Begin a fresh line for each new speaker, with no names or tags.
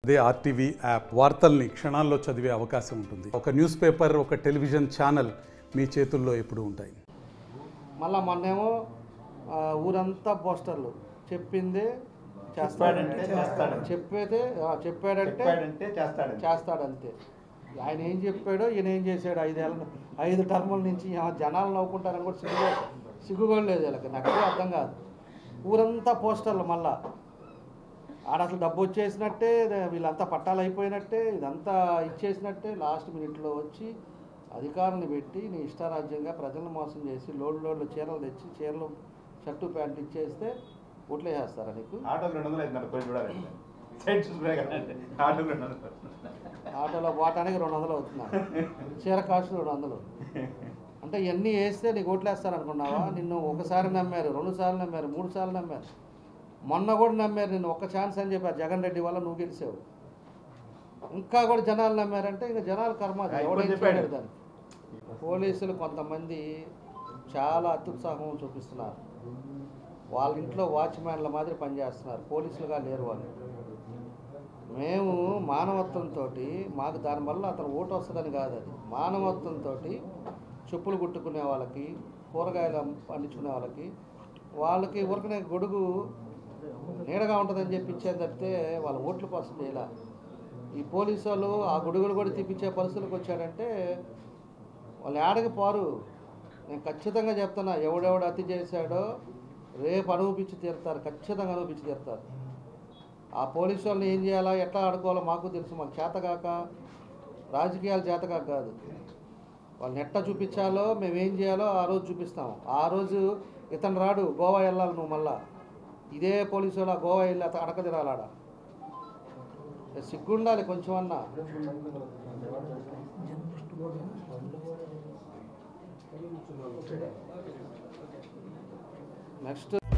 అదే RTV app వార్తల్ని క్షణాల్లో చదివే అవకాశం ఉంటుంది ఒక న్యూస్ పేపర్ ఒక టెలివిజన్ ఛానల్ మీ చేతుల్లో ఎప్పుడూ ఉంటాయి
మళ్ళా మొన్నేమో ఆ, ఊరంతా పోస్టర్లు చెప్పిందే చేస్తాడంటే
చెప్పాడంటే చేస్తాడు.
చెప్పేదే ఆ, చెప్పాడంటే
చెప్పాడంటే చేస్తాడు
చేస్తాడంతే ఆయన ఏం చెప్పాడో ఈయన ఏం చేశాడు ఐదేళ్ళ ఐదు టర్ముల నుంచి ఆ జనాలు నవ్వుకుంటారని కూడా సిగ్గు సిగ్గుగా లేదు వీళ్ళకి నాకు అదే అర్థం కాదు ఊరంతా పోస్టర్లు మళ్ళా ఆడ అసలు డబ్బు వచ్చేసినట్టే దే- వీళ్ళంతా పట్టాలు అయిపోయినట్టే ఇదంతా ఇచ్చేసినట్టే లాస్ట్ మినిట్లో వచ్చి అధికారులను పెట్టి నీ ఇష్టారాజ్యంగా ప్రజలను మోసం చేసి లోడ్ లోడ్లు చీరలు తెచ్చి చీరలు షర్టు ప్యాంట్ ఇచ్చేస్తే ఓట్లు వేసేస్తారా నీకు
ఆటోలు రెండు వందలు అవుతున్నారు పోయి చూడాలి సైడ్ చూసుకునే కదండి ఆటోలు రెండు వందలు
ఆటోలో పోవటానికి రెండు వందలు అవుతున్నారు చీర కాస్ట్ రెండు వందలు అంటే ఇవన్నీ వేస్తే నీకు ఓట్లు వేస్తారనుకున్నావా నిన్ను ఒకసారి నమ్మారు రెండు సార్లు నమ్మారు మూడు సార్లు నమ్మారు మొన్న కూడా నమ్మారు నిన్ను ఒక్క ఛాన్స్ అని చెప్పారు జగన్ రెడ్డి వల్ల నువ్వు గెలిచావు ఇంకా కూడా జనాలు నమ్మారంటే ఇంకా జనాలు కర్మ అది.
ఆ, ఇప్పుడు
ఎవడేం
చెప్పాడు.
చేయలేడు దాన్ని పోలీసులు కొంతమంది చాలా అత్యుత్సాహం చూపిస్తున్నారు వాళ్ళ ఇంట్లో వాచ్మ్యాన్ల మాదిరి పనిచేస్తున్నారు పోలీసులుగా లేరు వాళ్ళు మేము మానవత్వంతో మాకు దానివల్ల అతను ఓటు వస్తుందని కాదు అది మానవత్వంతో చెప్పులు కుట్టుకునే వాళ్ళకి కూరగాయలు అమ్- పండించుకునే వాళ్ళకి వాళ్ళకి ఊరికనే గొడుగు నీడగా ఉంటుందని చెప్పి ఇచ్చేది తప్పితే వాళ్ళ ఓట్ల కోసం చేయాల ఈ పోలీసు వాళ్ళు ఆ గొడుగులు కూడా తీపిచ్చే పరిస్థితులకు వచ్చాడంటే వాళ్ళు ఏడకి పోరు నేను ఖచ్చితంగా చెప్తున్నా ఎవడెవడు అతి చేశాడో రేపు అనుభవించి తీరుతారు ఖచ్చితంగా అనుభవించి తీరుతారు ఆ పోలీసు వాళ్ళని ఏం చేయాలో ఎట్లా ఆడుకోవాలో మాకు తెలుసు మాకు చేతగాక రాజకీయాలు చేతగాక కాదు వాళ్ళని ఎట్లా చూపించాలో మేము ఏం చేయాలో ఆ రోజు చూపిస్తాం ఆ రోజు ఇతను రాడు గోవా వెళ్ళాలి నువ్వు మళ్ళా ఇదే పోలీసు వాళ్ళు ఆ గోవా వెళ్ళి అత- అడక తిరాలాడ సిగ్గుండాలి కొంచెం అన్నా నెక్స్ట్